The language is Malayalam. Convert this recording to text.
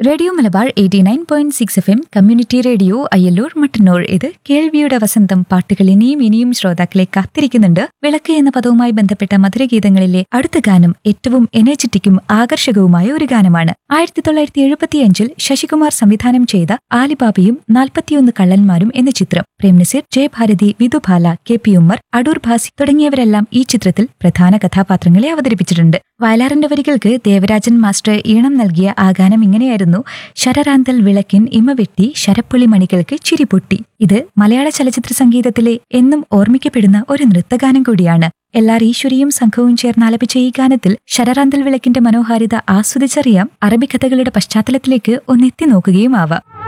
radio Malabar eighty nine point six F M community radio Ayyallur Mattannur ഇത് കേൾവിയുടെ വസന്തം പാട്ടുകൾ ഇനിയും ഇനിയും ശ്രോതാക്കളെ കാത്തിരിക്കുന്നുണ്ട് വിളക്ക് എന്ന പദവുമായി ബന്ധപ്പെട്ട മധുരഗീതങ്ങളിലെ അടുത്ത ഗാനം ഏറ്റവും എനർജറ്റിക്കും ആകർഷകവുമായ ഒരു ഗാനമാണ് ആയിരത്തി തൊള്ളായിരത്തി എഴുപത്തിയഞ്ചിൽ ശശികുമാർ സംവിധാനം ചെയ്ത ആലിബാബയും നാൽപ്പത്തിയൊന്ന് കള്ളന്മാരും എന്ന ചിത്രം പ്രേംനസീർ ജയഭാരതി വിധുബാല കെ പി ഉമ്മർ അടൂർ ഭാസി തുടങ്ങിയവരെല്ലാം ഈ ചിത്രത്തിൽ പ്രധാന കഥാപാത്രങ്ങളെ അവതരിപ്പിച്ചിട്ടുണ്ട് വയലാറിന്റെ വരികൾക്ക് ദേവരാജൻ മാസ്റ്റർ ഈണം നൽകിയ ആ ഗാനം ഇങ്ങനെയായിരുന്നു ശരറാന്തൽ വിളക്കിൻ ഇമവെട്ടി ശരപ്പുളി മണികൾക്ക് ചിരിപൊട്ടി ഇത് മലയാള ചലച്ചിത്ര സംഗീതത്തിലെ എന്നും ഓർമ്മിക്കപ്പെടുന്ന ഒരു നൃത്തഗാനം കൂടിയാണ് എല്ലാർ ഈശ്വരിയും സംഘവും ചേർന്ന് ആലപിച്ച ഈ ഗാനത്തിൽ ശരറാന്തൽ വിളക്കിന്റെ മനോഹാരിത ആസ്വദിച്ചറിയാം അറബിക്കഥകളുടെ പശ്ചാത്തലത്തിലേക്ക് ഒന്നെത്തി നോക്കുകയും ആവാം